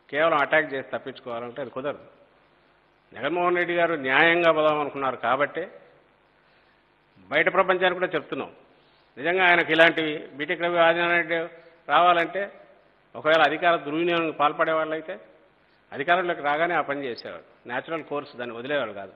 కేవలం అటాక్ చేసి తప్పించుకోవాలంటే అది కుదరదు జగన్మోహన్ రెడ్డి గారు న్యాయంగా పోదాం అనుకున్నారు కాబట్టే బయట ప్రపంచానికి కూడా చెప్తున్నాం నిజంగా ఆయనకు ఇలాంటివి బీటెక్ రవి ఆదినారాయణ రెడ్డి రావాలంటే ఒకవేళ అధికార దుర్వినియోగానికి పాల్పడే వాళ్ళైతే అధికారంలోకి రాగానే ఆ పని చేసేవాడు న్యాచురల్ కోర్స్ దాన్ని వదిలేవాడు కాదు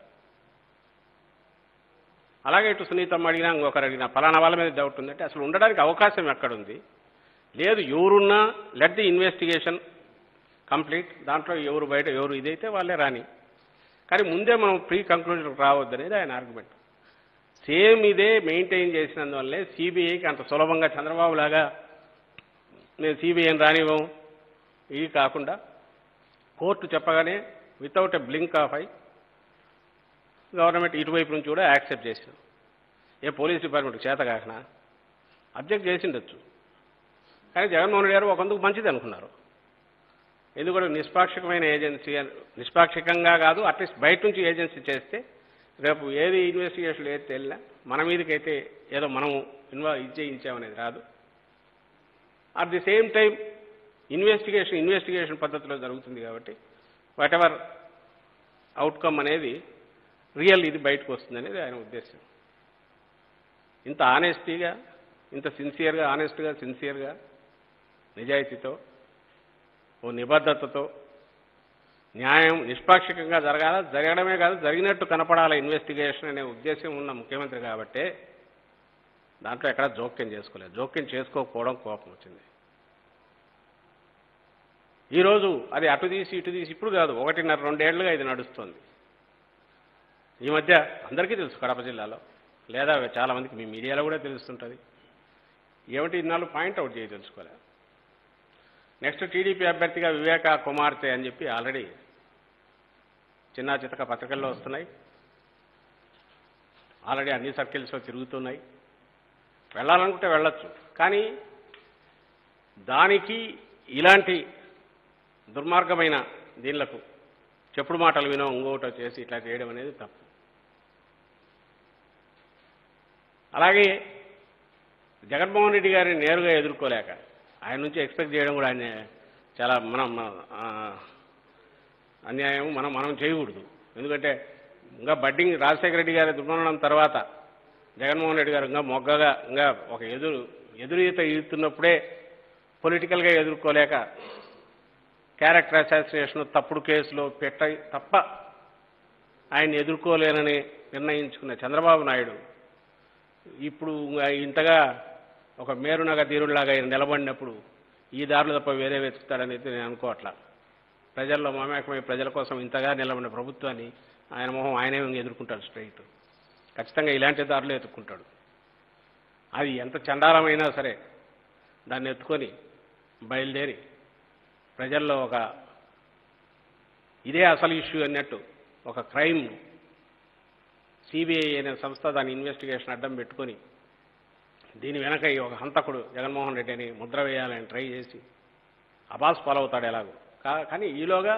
అలాగే ఇటు సునీతమ్మ అడిగినా ఇంకొకరు అడిగినా ఫలానా వాళ్ళ మీద డౌట్ ఉందంటే అసలు ఉండడానికి అవకాశం ఎక్కడుంది లేదు ఎవరున్నా లెట్ ది ఇన్వెస్టిగేషన్ కంప్లీట్ దాంట్లో ఎవరు బయట ఎవరు ఇదైతే వాళ్ళే రాని కానీ ముందే మనం ప్రీ కంక్లూజన్కి రావద్దనేది ఆయన ఆర్గ్యుమెంట్ సేమ్ ఇదే మెయింటైన్ చేసినందువల్లే సిబిఐకి అంత సులభంగా చంద్రబాబు లాగా నేను సిబిఐని రానివ్వం ఇది కాకుండా కోర్టు చెప్పగానే without a blink of eye government ఇటువైపు నుంచి కూడా యాక్సెప్ట్ చేసింది ఏ పోలీస్ డిపార్ట్మెంట్ చేత కాకనా అబ్జెక్ట్ చేసిండొచ్చు కానీ జగన్మోహన్ రెడ్డి గారు ఒకందుకు మంచిది అనుకున్నారు ఎందుకంటే నిష్పాక్షికమైన ఏజెన్సీ అని- నిష్పాక్షికంగా కాదు అట్లీస్ట్ బయట నుంచి ఏజెన్సీ చేస్తే రేపు ఏది ఇన్వెస్టిగేషన్ ఏది తెలినా మన మీదకైతే ఏదో మనం ఇన్వాల్వ్ ఇచ్చేయించామనేది రాదు at the same time investigation investigation పద్ధతిలో జరుగుతుంది కాబట్టి వాట్ ఎవర్ అవుట్కమ్ అనేది రియల్ ఇది బయటకు వస్తుంది అనేది ఆయన ఉద్దేశం ఇంత ఆనెస్టీగా ఇంత సిన్సియర్గా ఆనెస్ట్గా సిన్సియర్గా నిజాయితీతో ఓ నిబద్ధతతో న్యాయం నిష్పాక్షికంగా జరగాల జరగడమే కాదు జరిగినట్టు కనపడాల ఇన్వెస్టిగేషన్ అనే ఉద్దేశం ఉన్న ముఖ్యమంత్రి కాబట్టే దాంట్లో ఎక్కడ జోక్యం చేసుకోలేదు జోక్యం చేసుకోకపోవడం కోపం వచ్చింది ఈరోజు అది అటు తీసి ఇటు తీసి ఇప్పుడు కాదు ఒకటిన్నర రెండేళ్లుగా ఇది నడుస్తుంది ఈ మధ్య అందరికీ తెలుసు కడప జిల్లాలో లేదా చాలా మందికి మీ మీడియాలో కూడా తెలుస్తుంటుంది ఏమిటి ఇన్నాళ్ళు పాయింట్అవుట్ చేయి తెలుసుకోలే నెక్స్ట్ టీడీపీ అభ్యర్థిగా వివేక కుమార్తె అని చెప్పి ఆల్రెడీ చిన్న చితక పత్రికల్లో వస్తున్నాయి ఆల్రెడీ అన్ని సర్కిల్స్లో తిరుగుతున్నాయి వెళ్ళాలనుకుంటే వెళ్ళొచ్చు కానీ దానికి ఇలాంటి దుర్మార్గమైన దీనిలకు చెప్పుడు మాటలు వినో ఇంకోటో చేసి ఇట్లా చేయడం అనేది తప్పు అలాగే జగన్మోహన్ రెడ్డి గారిని నేరుగా ఎదుర్కోలేక ఆయన నుంచి ఎక్స్పెక్ట్ చేయడం కూడా ఆయన చాలా మనం ఆ, అన్యాయం మనం మనం చేయకూడదు ఎందుకంటే ఇంకా బడ్డింగ్ రాజశేఖర రెడ్డి గారి దుర్మరణం తర్వాత జగన్మోహన్ రెడ్డి గారు ఇంకా మొగ్గగా ఇంకా ఒక ఎదురు ఎదురీత ఈడుతున్నప్పుడే పొలిటికల్గా ఎదుర్కోలేక క్యారెక్టర్ అసాసినేషన్ తప్పుడు కేసులో పెట్ట తప్ప ఆయన ఎదుర్కోలేనని నిర్ణయించుకున్న చంద్రబాబు నాయుడు ఇప్పుడు ఇంతగా ఒక మేరునగా తీరులాగా ఆయన నిలబడినప్పుడు ఈ దారులు తప్ప వేరే వెతుకుతాడని అయితే నేను అనుకోవట్లా ప్రజల్లో మమేకమై ప్రజల కోసం ఇంతగా నిలబడిన ప్రభుత్వాన్ని ఆయన మొహం ఆయనే ఎదుర్కొంటాడు స్ట్రైట్ ఖచ్చితంగా ఇలాంటి దారులు ఎత్తుక్కుంటాడు అది ఎంత చండాలమైనా సరే దాన్ని ఎత్తుకొని బయలుదేరి ప్రజల్లో ఒక ఇదే అసలు ఇష్యూ అన్నట్టు ఒక క్రైమ్ సిబిఐ అనే సంస్థ దాని ఇన్వెస్టిగేషన్ అడ్డం పెట్టుకొని దీని వెనక ఈ ఒక హంతకుడు జగన్మోహన్ రెడ్డి అని ముద్ర వేయాలని ట్రై చేసి అబాస్ పాలవుతాడు ఎలాగో కా- కానీ ఈలోగా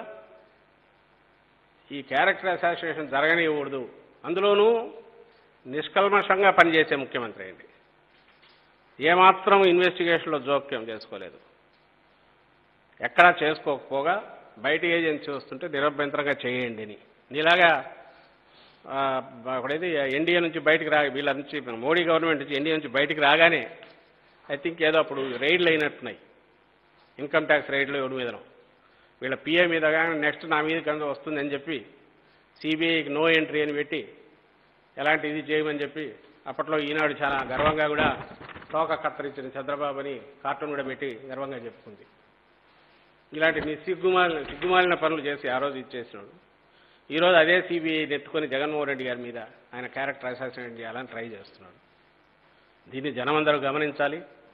ఈ క్యారెక్టర్ అసోసియేషన్ జరగనివ్వకూడదు అందులోనూ నిష్కల్మషంగా పనిచేసే ముఖ్యమంత్రి అండి ఏమాత్రం ఇన్వెస్టిగేషన్లో జోక్యం చేసుకోలేదు ఎక్కడా చేసుకోకపోగా బయట ఏజెన్సీ వస్తుంటే నిరభ్యంతరంగా చేయండి అని నీలాగా ఆ, అప్పుడైతే ఎన్డీఏ నుంచి బయటికి రా వీళ్ళ నుంచి మన మోడీ గవర్నమెంట్ నుంచి ఎన్డీఏ నుంచి బయటికి రాగానే ఐ థింక్ ఏదో అప్పుడు రైడ్లు అయినట్టున్నాయి ఇన్కమ్ ట్యాక్స్ రైడ్లు ఎవరి మీదనో వీళ్ళ పిఏ మీద కానీ నెక్స్ట్ నా మీద కింద వస్తుందని చెప్పి సిబిఐకి నో ఎంట్రీ అని పెట్టి ఎలాంటి ఇది చేయమని చెప్పి అప్పట్లో ఈనాడు చాలా గర్వంగా కూడా తోక కత్తరించిన చంద్రబాబుని కార్టూన్ కూడా పెట్టి గర్వంగా చెప్పుకుంది ఇలాంటి నిస్సిగ్గుమాలిన సిగ్గుమాలిన పనులు చేసి ఆ రోజు ఇచ్చేసినాడు ఈరోజు అదే సిబిఐ నెత్తుకొని జగన్మోహన్ రెడ్డి గారి మీద ఆయన క్యారెక్టర్ అసాసినేట్ చేయాలని ట్రై చేస్తున్నాడు దీన్ని జనమందరూ గమనించాలి